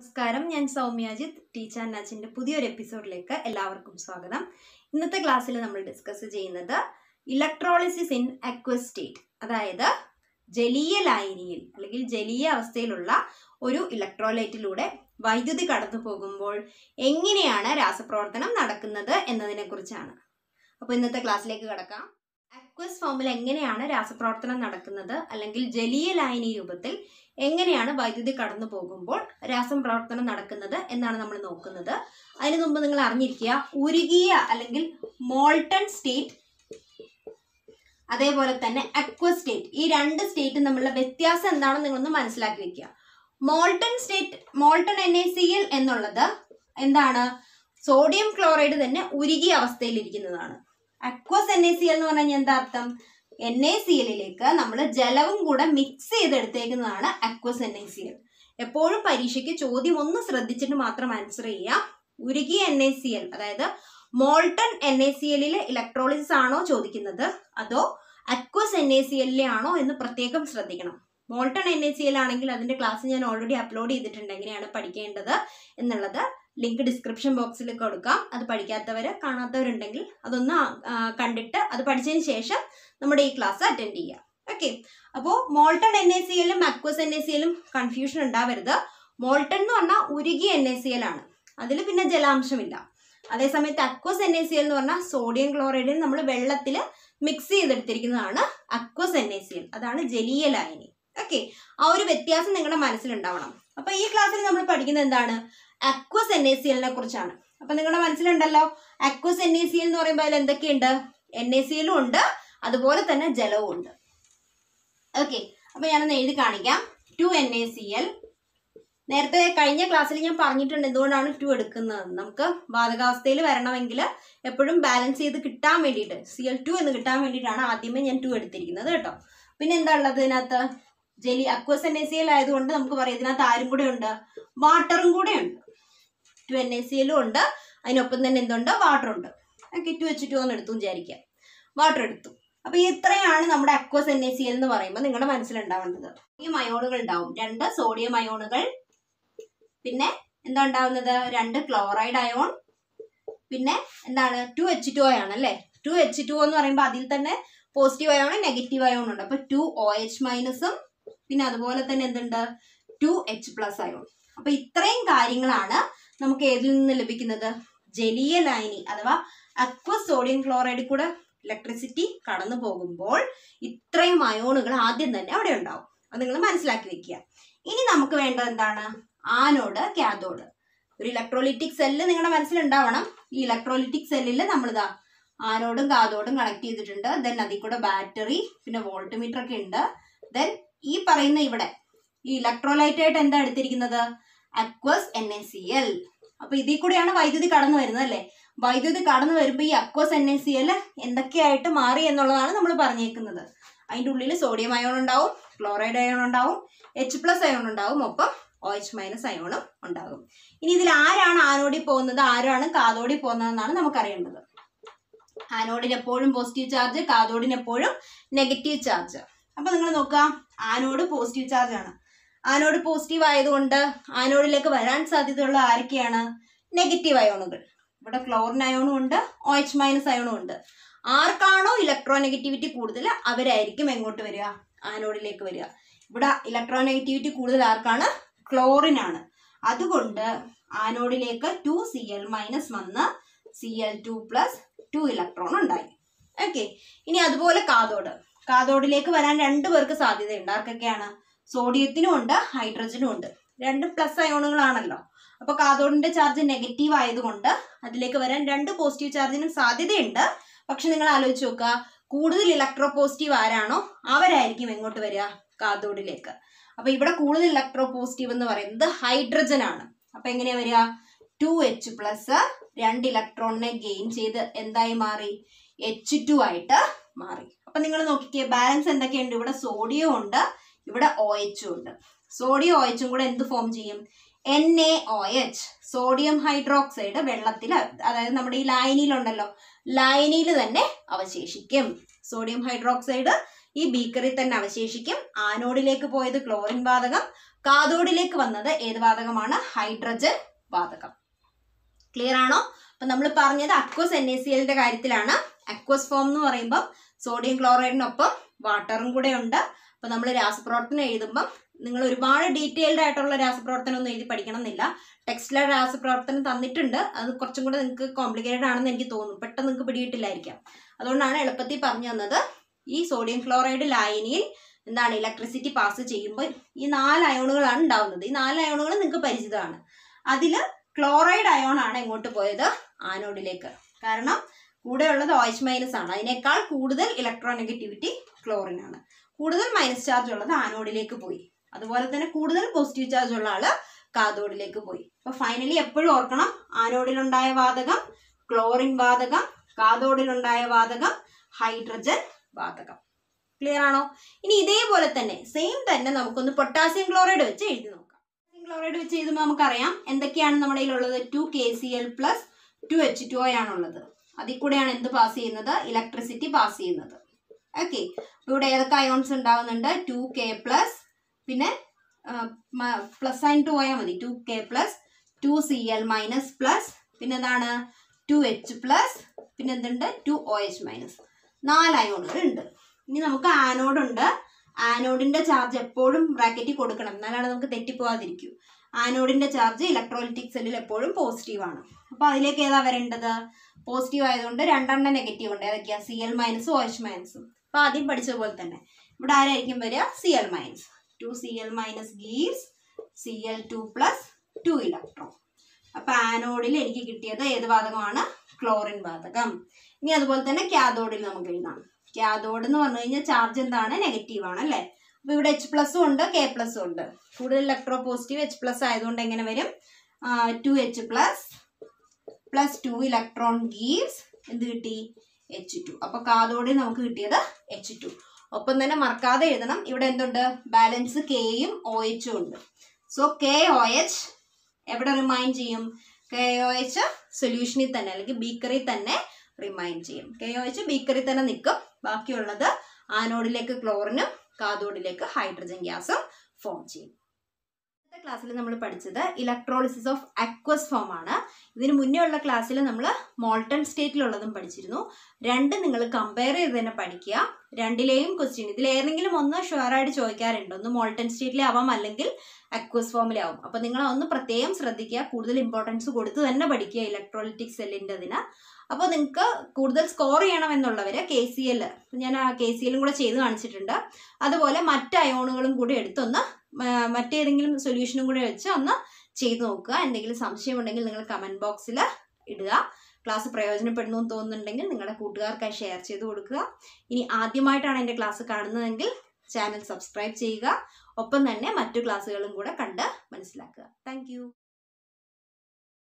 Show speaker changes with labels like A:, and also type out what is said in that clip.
A: നമസ്കാരം ഞാൻ സൗമ്യാജിത്ത് teacher and നച്ചിൻ്റെ പുതിയൊരു എപ്പിസോഡിലേക്ക് എല്ലാവർക്കും സ്വാഗതം ഇന്നത്തെ ക്ലാസ്സിൽ നമ്മൾ ഡിസ്കസ് ചെയ്യുന്നത് ഇലക്ട്രോളിസിസ് ഇൻ അക്വസ് സ്റ്റേറ്റ് അതായത് ജലീയ ലായനിയിൽ അല്ലെങ്കിൽ ജലീയ അവസ്ഥയിലുള്ള ഒരു ഇലക്ട്രോലൈറ്റിലൂടെ വൈദ്യുതി കടന്നു പോകുമ്പോൾ എങ്ങനെയാണ് രാസപ്രവർത്തനം നടക്കുന്നത് എന്നതിനെ കുറിച്ചാണ് അപ്പോൾ ഇന്നത്തെ ക്ലാസ്സിലേക്ക് കടക്കാം അക്വസ് ഫോമിൽ എങ്ങനെയാണ് രാസപ്രവർത്തനം നടക്കുന്നത് അല്ലെങ്കിൽ ജലീയ ലായനി രൂപത്തിൽ എങ്ങനെയാണ് വൈദ്യുതി കടന്നു പോകുമ്പോൾ രാസപ്രവർത്തനം നടക്കുന്നത് എന്നാണ് നമ്മൾ നോക്കുന്നത് അതിനു മുമ്പ് നിങ്ങൾ അറിഞ്ഞിരിക്കുക ഉരുകിയ അല്ലെങ്കിൽ മോൾട്ടൺ സ്റ്റേറ്റ് അതേപോലെ തന്നെ അക്വ സ്റ്റേറ്റ് ഈ രണ്ട് സ്റ്റേറ്റും തമ്മിലുള്ള വ്യത്യാസം എന്താണെന്ന് നിങ്ങളൊന്ന് മനസ്സിലാക്കി വെക്കുക molten state molten N A C L എന്നുള്ളത് എന്താണ് സോഡിയം ക്ലോറൈഡ് തന്നെ ഉരുകിയ അവസ്ഥയിലിരിക്കുന്നതാണ് aqueous N A C L എന്ന് പറഞ്ഞു കഴിഞ്ഞാൽ എന്താ അർത്ഥം എൻ എ സി എല്ലിലേക്ക് നമ്മൾ ജലവും കൂടെ മിക്സ് ചെയ്തെടുത്തേക്കുന്നതാണ് aqueous N A C L എപ്പോഴും പരീക്ഷയ്ക്ക് ചോദ്യം ഒന്ന് ശ്രദ്ധിച്ചിട്ട് മാത്രം ആൻസർ ചെയ്യുക ഉരുകിയ എൻ എ സി എൽ അതായത് മോൾട്ടൺ എൻ എ സി എല്ലിലെ ഇലക്ട്രോളിസിസ് ആണോ ചോദിക്കുന്നത് അതോ അക്വസ് എൻ എ സി എല്ലിലെ ആണോ എന്ന് പ്രത്യേകം ശ്രദ്ധിക്കണം molten N A C L ആണെങ്കിൽ അതിന്റെ ക്ലാസ് ഞാൻ ഓൾറെഡി അപ്ലോഡ് ചെയ്തിട്ടുണ്ട് എങ്ങനെയാണ് പഠിക്കേണ്ടത് എന്നുള്ളത് ലിങ്ക് ഡിസ്ക്രിപ്ഷൻ ബോക്സിൽ കൊടുക്കാം അത് പഠിക്കാത്തവർ കാണാത്തവരുണ്ടെങ്കിൽ അതൊന്ന് ആ, കണ്ടിട്ട് അത് പഠിച്ചതിന് ശേഷം നമ്മുടെ ഈ ക്ലാസ് അറ്റൻഡ് ചെയ്യുക ഓക്കെ അപ്പോൾ മോൾട്ടൺ എൻ എ സി എല്ലും അക്വസ് എൻ എ സി എല്ലും കൺഫ്യൂഷൻ ഉണ്ടാവരുത് മോൾട്ടൺ എന്ന് പറഞ്ഞാൽ ഉരുകിയ എൻ എ സി എൽ ആണ് അതിൽ പിന്നെ ജലാംശമില്ല അതേസമയത്ത് aqueous N A C L എന്ന് പറഞ്ഞാൽ സോഡിയം ക്ലോറൈഡിന് നമ്മൾ വെള്ളത്തിൽ മിക്സ് ചെയ്തെടുത്തിരിക്കുന്നതാണ് aqueous N A C L അതാണ് ജലീയ ലായനി ഓക്കെ ആ ഒരു വ്യത്യാസം നിങ്ങളുടെ മനസ്സിലുണ്ടാവണം അപ്പൊ ഈ ക്ലാസ്സിൽ നമ്മൾ പഠിക്കുന്നത് എന്താണ് അക്വസ് എൻ എ സി എല്ലിനെ കുറിച്ചാണ് അപ്പൊ നിങ്ങളുടെ മനസ്സിലുണ്ടല്ലോ aqueous N A C L എന്ന് പറയുമ്പോൾ അതിൽ എന്തൊക്കെയുണ്ട് എൻ എ സി എല്ലും ഉണ്ട് അതുപോലെ തന്നെ ജലവും ഉണ്ട് ഓക്കെ അപ്പൊ ഞാനൊന്ന് എഴുതി കാണിക്കാം two N A C L നേരത്തെ കഴിഞ്ഞ ക്ലാസ്സിൽ ഞാൻ പറഞ്ഞിട്ടുണ്ട് എന്തുകൊണ്ടാണ് ടു എടുക്കുന്നത് നമുക്ക് ബാധകാവസ്ഥയിൽ വരണമെങ്കിൽ എപ്പോഴും ബാലൻസ് ചെയ്ത് കിട്ടാൻ വേണ്ടിയിട്ട് സി എൽ ടു എന്ന് കിട്ടാൻ വേണ്ടിയിട്ടാണ് ആദ്യമേ ഞാൻ ടു എടുത്തിരിക്കുന്നത് കേട്ടോ പിന്നെ എന്താ ഉള്ളത് ഇതിനകത്ത് ജലി aqueous N A C L ആയതുകൊണ്ട് നമുക്ക് പറയാം ഇതിനകത്ത് ആരും കൂടെ ഉണ്ട് വാട്ടറും കൂടെ ഉണ്ട് ടു എൻ എ സി എല്ലും ഉണ്ട് അതിനൊപ്പം തന്നെ എന്തുണ്ട് വാട്ടർ ഉണ്ട് ഓക്കെ ടു വെച്ച് ടു എന്ന് എടുത്തു വിചാരിക്കാം വാട്ടർ എടുത്തു അപ്പൊ ഇത്രയാണ് നമ്മുടെ aqueous N A C L എന്ന് പറയുമ്പോൾ നിങ്ങളുടെ മനസ്സിലുണ്ടാവേണ്ടത് ഈ അയോണുകൾ ഉണ്ടാവും രണ്ട് സോഡിയം അയോണുകൾ പിന്നെ എന്താ ഉണ്ടാവുന്നത് രണ്ട് ക്ലോറൈഡ് അയോൺ പിന്നെ എന്താണ് ടു എച്ച് ടു ആണ് അല്ലേ ടു എച്ച് ടു എന്ന് പറയുമ്പോൾ അതിൽ തന്നെ പോസിറ്റീവ് അയോൺ നെഗറ്റീവ് അയോൺ ഉണ്ട് അപ്പൊ ടു ഒ എച്ച് മൈനസും പിന്നെ അതുപോലെ തന്നെ എന്തുണ്ട് ടു എച്ച് പ്ലസ് അയോൺ അപ്പൊ ഇത്രയും കാര്യങ്ങളാണ് നമുക്ക് ഏതിൽ നിന്ന് ലഭിക്കുന്നത് ജലീയ ലായനി അഥവാ അക്വസ് സോഡിയം ക്ലോറൈഡിൽ കൂടെ ഇലക്ട്രിസിറ്റി കടന്നു പോകുമ്പോൾ ഇത്രയും അയോണുകൾ ആദ്യം തന്നെ അവിടെ ഉണ്ടാവും അത് നിങ്ങൾ മനസ്സിലാക്കി വെക്കുക ഇനി നമുക്ക് വേണ്ടത് എന്താണ് ആനോഡ് കാഥോഡ് ഒരു ഇലക്ട്രോലിറ്റിക് സെല്ല് നിങ്ങളുടെ മനസ്സിലുണ്ടാവണം ഈ ഇലക്ട്രോലിറ്റിക് സെല്ലിൽ നമ്മളിതാ ആനോഡും കാഥോഡും കണക്ട് ചെയ്തിട്ടുണ്ട് ദെൻ അതിൽ കൂടെ ബാറ്ററി പിന്നെ വോൾട്ട്മീറ്റർ ഒക്കെ ഉണ്ട് ദെൻ ഈ പറയുന്ന ഇവിടെ ഈ ഇലക്ട്രോലൈറ്റ് ആയിട്ട് എന്താ എടുത്തിരിക്കുന്നത് aqueous N A C L അപ്പൊ ഇതിൽ കൂടെയാണ് വൈദ്യുതി കടന്നു വരുന്നത് അല്ലേ വൈദ്യുതി കടന്നു വരുമ്പോൾ ഈ aqueous N A C L എന്തൊക്കെയായിട്ട് മാറി എന്നുള്ളതാണ് നമ്മൾ പറഞ്ഞേക്കുന്നത് അതിൻ്റെ ഉള്ളിൽ സോഡിയം അയോൺ ഉണ്ടാവും ക്ലോറൈഡ് അയോൺ ഉണ്ടാവും എച്ച് പ്ലസ് അയോൺ ഉണ്ടാവും ഒപ്പം ഒ എച്ച് മൈനസ് അയോണും ഉണ്ടാകും ഇനി ഇതിൽ ആരാണ് ആനോഡിൽ പോകുന്നത് ആരാണ് കാതോഡിൽ പോകുന്നതെന്നാണ് നമുക്കറിയേണ്ടത് ആനോഡിന് എപ്പോഴും പോസിറ്റീവ് ചാർജ് കാതോഡിന് എപ്പോഴും നെഗറ്റീവ് ചാർജ് അപ്പൊ നിങ്ങൾ നോക്കുക ആനോഡ് പോസിറ്റീവ് ചാർജ് ആണ് ആനോഡ് പോസിറ്റീവ് ആയതുകൊണ്ട് ആനോഡിലേക്ക് വരാൻ സാധ്യതയുള്ള ആരൊക്കെയാണ് നെഗറ്റീവ് അയോണുകൾ ഇവിടെ ക്ലോറിൻ അയോണും ഉണ്ട് ഒ എച്ച് മൈനസ് അയോണും ഉണ്ട് ആർക്കാണോ ഇലക്ട്രോ നെഗറ്റിവിറ്റി കൂടുതൽ അവരായിരിക്കും എങ്ങോട്ട് വരിക ആനോഡിലേക്ക് വരിക ഇവിടെ ഇലക്ട്രോ നെഗറ്റിവിറ്റി കൂടുതൽ ആർക്കാണ് ക്ലോറിൻ ആണ് അതുകൊണ്ട് ആനോഡിലേക്ക് ടു സി എൽ മൈനസ് വന്ന് C L two plus two electron ഉണ്ടായി ഓക്കെ ഇനി അതുപോലെ കാതോഡ് കാതോഡിലേക്ക് വരാൻ രണ്ടു പേർക്ക് സാധ്യതയുണ്ട് ആർക്കൊക്കെയാണ് സോഡിയത്തിനും ഉണ്ട് ഹൈഡ്രജനും ഉണ്ട് രണ്ട് പ്ലസ് അയോണുകളാണല്ലോ അപ്പൊ കാതോഡിന്റെ ചാർജ് നെഗറ്റീവ് ആയതുകൊണ്ട് അതിലേക്ക് വരാൻ രണ്ട് പോസിറ്റീവ് ചാർജിനും സാധ്യതയുണ്ട് പക്ഷെ നിങ്ങൾ ആലോചിച്ച് നോക്കുക കൂടുതൽ ഇലക്ട്രോ പോസിറ്റീവ് ആരാണോ അവരായിരിക്കും എങ്ങോട്ട് വരിക കാതോഡിലേക്ക് അപ്പൊ ഇവിടെ കൂടുതൽ ഇലക്ട്രോ പോസിറ്റീവ് എന്ന് പറയുന്നത് ഹൈഡ്രജൻ ആണ് അപ്പൊ എങ്ങനെയാ വരിക ടു എച്ച് പ്ലസ് രണ്ട് ഇലക്ട്രോണിനെ ഗെയിൻ ചെയ്ത് എന്തായി മാറി എച്ച് ടു ആയിട്ട് മാറി അപ്പൊ നിങ്ങൾ നോക്കിക്കേ ബാലൻസ് എന്തൊക്കെയുണ്ട് ഇവിടെ സോഡിയം ഉണ്ട് ഇവിടെ ഒ എച്ചും ഉണ്ട് സോഡിയം ഒ എച്ചും കൂടെ എന്ത് ഫോം ചെയ്യും N A O H sodium hydroxide വെള്ളത്തിൽ അതായത് നമ്മുടെ ഈ ലായനിയിലുണ്ടല്ലോ ലായനിയിൽ തന്നെ അവശേഷിക്കും സോഡിയം ഹൈഡ്രോക്സൈഡ് ഈ ബീക്കറിൽ തന്നെ അവശേഷിക്കും ആനോഡിലേക്ക് പോയത് ക്ലോറിൻ വാതകം കാതോഡിലേക്ക് വന്നത് ഏത് വാതകമാണ് ഹൈഡ്രജൻ വാതകം ക്ലിയർ ആണോ അപ്പൊ നമ്മൾ പറഞ്ഞത് അക്വസ് എൻ എ സി എല്ലിന്റെ കാര്യത്തിലാണ് അക്വസ് ഫോം എന്ന് പറയുമ്പോൾ സോഡിയം ക്ലോറൈഡിനൊപ്പം വാട്ടറും കൂടെ ഉണ്ട് അപ്പൊ നമ്മൾ രാസപ്രവർത്തനം എഴുതുമ്പം നിങ്ങൾ ഒരുപാട് ഡീറ്റെയിൽഡ് ആയിട്ടുള്ള രാസപ്രവർത്തനം ഒന്നും എഴുതി പഠിക്കണം എന്നില്ല ടെക്സ്റ്റിലെ രാസപ്രവർത്തനം തന്നിട്ടുണ്ട് അത് കുറച്ചും കൂടെ നിങ്ങൾക്ക് കോംപ്ലിക്കേറ്റഡ് ആണെന്ന് എനിക്ക് തോന്നുന്നു പെട്ടെന്ന് നിങ്ങൾക്ക് പിടിയിട്ടില്ലായിരിക്കാം അതുകൊണ്ടാണ് എളുപ്പത്തിൽ പറഞ്ഞു തന്നത് ഈ സോഡിയം ക്ലോറൈഡ് ലായനിയിൽ എന്താണ് ഇലക്ട്രിസിറ്റി പാസ് ചെയ്യുമ്പോൾ ഈ നാല് അയോണുകളാണ് ഉണ്ടാവുന്നത് ഈ നാല് അയോണുകൾ നിങ്ങൾക്ക് പരിചിതമാണ് അതിൽ ക്ലോറൈഡ് അയോൺ ആണ് എങ്ങോട്ട് പോയത് ആനോഡിലേക്ക് കാരണം കൂടെയുള്ളത് ഓയിച്ച് മൈനസ് ആണ് അതിനേക്കാൾ കൂടുതൽ ഇലക്ട്രോനെഗറ്റിവിറ്റി ക്ലോറിൻ ആണ് കൂടുതൽ മൈനസ് ചാർജ് ഉള്ളത് ആനോഡിലേക്ക് പോയി അതുപോലെ തന്നെ കൂടുതൽ പോസിറ്റീവ് ചാർജ് ഉള്ള ആള് കാതോഡിലേക്ക് പോയി അപ്പൊ ഫൈനലി എപ്പോഴും ഓർക്കണം ആനോഡിലുണ്ടായ വാതകം ക്ലോറിൻ വാതകം കാതോഡിലുണ്ടായ വാതകം ഹൈഡ്രജൻ വാതകം ക്ലിയർ ആണോ ഇനി ഇതേപോലെ തന്നെ സെയിം തന്നെ നമുക്കൊന്ന് പൊട്ടാസ്യം ക്ലോറൈഡ് വെച്ച് എഴുതി നോക്കാം പൊട്ടാസ്യം ക്ലോറൈഡ് വെച്ച് എഴുതുമ്പോൾ നമുക്കറിയാം എന്തൊക്കെയാണ് നമ്മുടെ കയ്യിലുള്ളത് two K C L plus two H two ആണുള്ളത് അതിൽ കൂടെയാണ് എന്ത് പാസ് ചെയ്യുന്നത് ഇലക്ട്രിസിറ്റി പാസ് ചെയ്യുന്നത് ഓക്കെ ഇവിടെ ഏതൊക്കെ അയോൺസ് ഉണ്ടാവുന്നുണ്ട് ടു കെ പ്ലസ് പിന്നെ പ്ലസ് സൈൻ ടു പോയാൽ മതി two K plus two C L minus plus പിന്നെ എന്താണ് ടു എച്ച് പ്ലസ് പിന്നെ എന്തുണ്ട് ടു ഒ എച്ച് മൈനസ് നാല് അയോണുകൾ ഉണ്ട് ഇനി നമുക്ക് ആനോഡ് ഉണ്ട് ആനോഡിന്റെ ചാർജ് എപ്പോഴും ബ്രാക്കറ്റിൽ കൊടുക്കണം എന്നാലാണ് നമുക്ക് തെറ്റിപ്പോവാതിരിക്കൂ ആനോഡിന്റെ ചാർജ് ഇലക്ട്രോലിറ്റിക് സെല്ലിൽ എപ്പോഴും പോസിറ്റീവ് ആണ് അപ്പോൾ അതിലേക്ക് ഏതാ വരേണ്ടത് പോസിറ്റീവ് ആയതുകൊണ്ട് രണ്ടെണ്ണം നെഗറ്റീവ് ഉണ്ട് ഏതൊക്കെയാ സി എൽ മൈനസും ഒ എച്ച് മൈനസും അപ്പോൾ ആദ്യം പഠിച്ച പോലെ തന്നെ ഇവിടെ ആരായിരിക്കും വരിക C L minus two C L minus gives C L two plus two electron അപ്പൊ ആനോഡിൽ എനിക്ക് കിട്ടിയത് ഏത് വാതകമാണ് ക്ലോറിൻ വാതകം ഇനി അതുപോലെ തന്നെ കാതോഡിൽ നമുക്ക് എഴുതാം കാതോഡ് എന്ന് പറഞ്ഞു കഴിഞ്ഞാൽ ചാർജ് എന്താണ് നെഗറ്റീവ് ആണ് അല്ലേ അപ്പൊ ഇവിടെ എച്ച് പ്ലസും ഉണ്ട് കെ പ്ലസും ഉണ്ട് കൂടുതൽ ഇലക്ട്രോ പോസിറ്റീവ് എച്ച് പ്ലസ് ആയതുകൊണ്ട് എങ്ങനെ വരും two H plus plus two electron gives എന്ത് കിട്ടി എച്ച് ടു അപ്പൊ കാതോഡിൽ നമുക്ക് കിട്ടിയത് എച്ച് ടു ഒപ്പം തന്നെ മറക്കാതെ എഴുതണം ഇവിടെ എന്തുണ്ട് ബാലൻസ് കെയും ഒ എച്ചും ഉണ്ട് സോ കെ ഒ എച്ച് എവിടെ റിമൈൻഡ് ചെയ്യും കെ ഒ എച്ച് സൊല്യൂഷനിൽ തന്നെ അല്ലെങ്കിൽ ബീക്കറിൽ തന്നെ റിമൈൻഡ് ചെയ്യും കെ ഒ എച്ച് ബീക്കറിൽ തന്നെ നിൽക്കും ബാക്കിയുള്ളത് ആനോഡിലേക്ക് ക്ലോറിനും കാതോഡിലേക്ക് ഹൈഡ്രജൻ ഗ്യാസും ഫോം ചെയ്യും ഇന്നത്തെ ക്ലാസ്സിൽ നമ്മൾ പഠിച്ചത് ഇലക്ട്രോളിസിസ് ഓഫ് അക്വസ് ഫോം ആണ് ഇതിന് മുന്നേ ഉള്ള ക്ലാസ്സിൽ നമ്മൾ മോൾട്ടൺ സ്റ്റേറ്റിലുള്ളതും പഠിച്ചിരുന്നു രണ്ട് നിങ്ങൾ കമ്പയർ ചെയ്ത് തന്നെ പഠിക്കുക രണ്ടിലെയും ക്വസ്റ്റ്യൻ ഇതിൽ ഏതെങ്കിലും ഒന്ന് ഷുവറായിട്ട് ചോദിക്കാറുണ്ട് ഒന്ന് മോൾട്ടൺ സ്റ്റേറ്റിലെ ആവാം അല്ലെങ്കിൽ അക്വസ് ഫോമിലാവും അപ്പോൾ നിങ്ങൾ ഒന്ന് പ്രത്യേകം ശ്രദ്ധിക്കുക കൂടുതൽ ഇമ്പോർട്ടൻസ് കൊടുത്ത് തന്നെ പഠിക്കുക ഇലക്ട്രോളിറ്റിക് സെല്ലിൻ്റെ അതിന് അപ്പോൾ നിങ്ങൾക്ക് കൂടുതൽ സ്കോർ ചെയ്യണം എന്നുള്ളവർ കെ സി എൽ ഞാൻ ആ കെ സി എല്ലും കൂടെ ചെയ്ത് കാണിച്ചിട്ടുണ്ട് അതുപോലെ മറ്റ് അയോണുകളും കൂടി എടുത്തൊന്ന് മ- മറ്റേതെങ്കിലും സൊല്യൂഷനും കൂടെ വെച്ച് ഒന്ന് ചെയ്ത് നോക്കുക എന്തെങ്കിലും സംശയം ഉണ്ടെങ്കിൽ നിങ്ങൾ കമൻറ്റ് ബോക്സിൽ ഇടുക ക്ലാസ് പ്രയോജനപ്പെടുന്നു എന്ന് തോന്നുന്നുണ്ടെങ്കിൽ നിങ്ങളുടെ കൂട്ടുകാർക്കായി ഷെയർ ചെയ്ത് കൊടുക്കുക ഇനി ആദ്യമായിട്ടാണ് എൻ്റെ ക്ലാസ് കാണുന്നതെങ്കിൽ ചാനൽ സബ്സ്ക്രൈബ് ചെയ്യുക ഒപ്പം തന്നെ മറ്റു ക്ലാസ്സുകളും കൂടെ കണ്ട് മനസ്സിലാക്കുക താങ്ക്